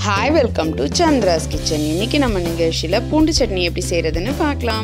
hi welcome to Chandras kitchen இன்னைக்கு நம்ம நிகழ்ச்சியில் பூண்டு சட்னி எப்படி செய்கிறதுன்னு பார்க்கலாம்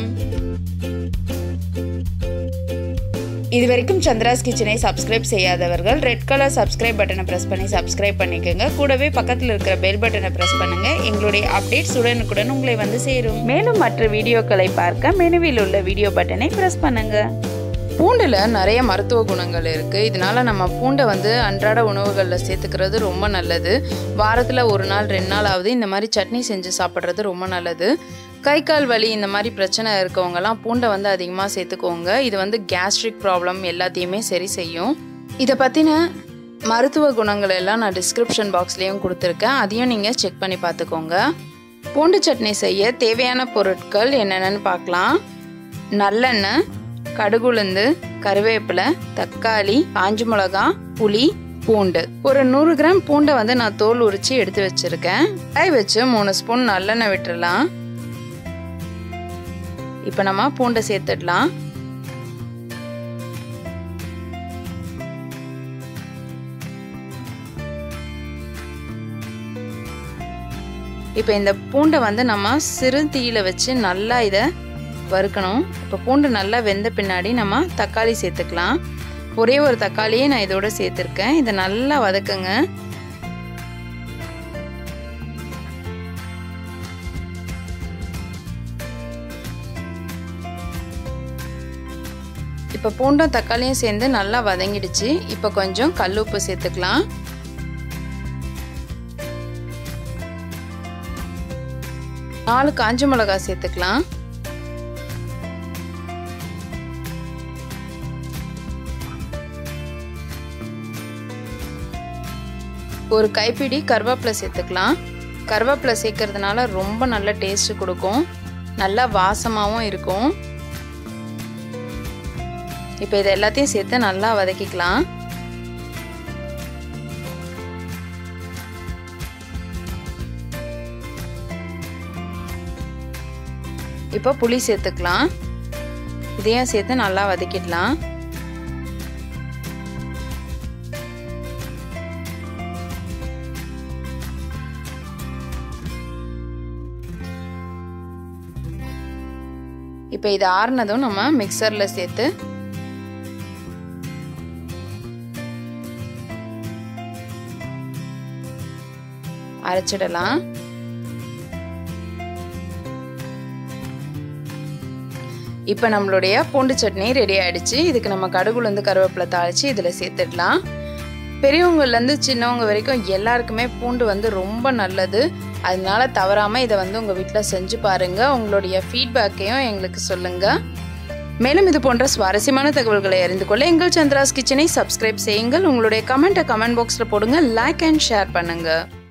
இது வரைக்கும் சந்திராஸ் கிச்சனை சப்ஸ்கிரைப் செய்யாதவர்கள் ரெட் கலர் சப்ஸ்கிரைப் பட்டனை ப்ரெஸ் பண்ணி சப்ஸ்கிரைப் பண்ணிக்கோங்க கூடவே பக்கத்தில் இருக்கிற பெல் பட்டனை ப்ரெஸ் பண்ணுங்க எங்களுடைய அப்டேட்ஸ் உடனுக்குடன் உங்களை வந்து சேரும் மேலும் மற்ற வீடியோக்களை பார்க்க மெனுவில் உள்ள வீடியோ பட்டனை ப்ரெஸ் பண்ணுங்க பூண்டில் நிறைய மருத்துவ குணங்கள் இருக்குது இதனால் நம்ம பூண்டை வந்து அன்றாட உணவுகளில் சேர்த்துக்கிறது ரொம்ப நல்லது வாரத்தில் ஒரு நாள் ரெண்டு நாள் ஆகுது இந்த மாதிரி சட்னி செஞ்சு சாப்பிட்றது ரொம்ப நல்லது கை கால் வலி இந்த மாதிரி பிரச்சனை இருக்கவங்கலாம் பூண்டை வந்து அதிகமாக சேர்த்துக்கோங்க இது வந்து கேஸ்ட்ரிக் ப்ராப்ளம் எல்லாத்தையுமே சரி செய்யும் இதை பற்றின மருத்துவ குணங்கள் எல்லாம் நான் டிஸ்கிரிப்ஷன் பாக்ஸ்லேயும் கொடுத்துருக்கேன் அதையும் நீங்கள் செக் பண்ணி பார்த்துக்கோங்க பூண்டு சட்னி செய்ய தேவையான பொருட்கள் என்னென்னு பார்க்கலாம் நல்லெண்ணெய் கடுகுளுந்து கருவேப்பிலை தக்காளி காஞ்ச மிளகா புளி பூண்டு ஒரு நூறு கிராம் பூண்டை வந்து நான் தோல் உரிச்சு எடுத்து வச்சிருக்கேன் காய் வச்சு மூணு ஸ்பூன் நல்லெண்ணெய் விட்டுடலாம் இப்போ நம்ம பூண்டை சேர்த்துடலாம் இப்போ இந்த பூண்டை வந்து நம்ம சிறு தீயில வச்சு நல்லா இதை வறுக்கணும் இப்போ பூண்டு நல்லா வெந்த பின்னாடி நம்ம தக்காளி சேர்த்துக்கலாம் ஒரே ஒரு தக்காளியே நான் இதோட சேர்த்துருக்கேன் இதை நல்லா வதக்குங்க இப்போ பூண்டும் தக்காளியும் சேர்ந்து நல்லா வதங்கிடுச்சு இப்போ கொஞ்சம் கல் உப்பு சேர்த்துக்கலாம் நாலு காஞ்ச மிளகாய் சேர்த்துக்கலாம் ஒரு கைப்பிடி கருவேப்பிலை சேர்த்துக்கலாம் கருவேப்பிலை சேர்க்கறதுனால ரொம்ப நல்ல டேஸ்ட் கொடுக்கும் நல்லா வாசமாகவும் இருக்கும் இப்போ இது எல்லாத்தையும் சேர்த்து நல்லா வதக்கிக்கலாம் இப்போ புளி சேர்த்துக்கலாம் இதையும் சேர்த்து நல்லா வதக்கிடலாம் இப்போ இது ஆறுனதும் நம்ம மிக்சரில் சேர்த்து அரைச்சிடலாம் இப்போ நம்மளுடைய பூண்டு சட்னி ரெடி ஆகிடுச்சு இதுக்கு நம்ம கடுகுலேருந்து கருவேப்பிலை தாளித்து இதில் சேர்த்துடலாம் பெரியவங்கலேருந்து சின்னவங்க வரைக்கும் எல்லாருக்குமே பூண்டு வந்து ரொம்ப நல்லது அதனால தவறாமல் இதை வந்து உங்கள் வீட்டில் செஞ்சு பாருங்கள் உங்களுடைய ஃபீட்பேக்கையும் எங்களுக்கு சொல்லுங்கள் மேலும் இது போன்ற சுவாரஸ்யமான தகவல்களை அறிந்து கொள்ள எங்கள் சந்திராஸ் கிச்சனை சப்ஸ்கிரைப் செய்யுங்கள் உங்களுடைய கமெண்ட்டை கமெண்ட் பாக்ஸில் போடுங்க லைக் அண்ட் ஷேர் பண்ணுங்கள்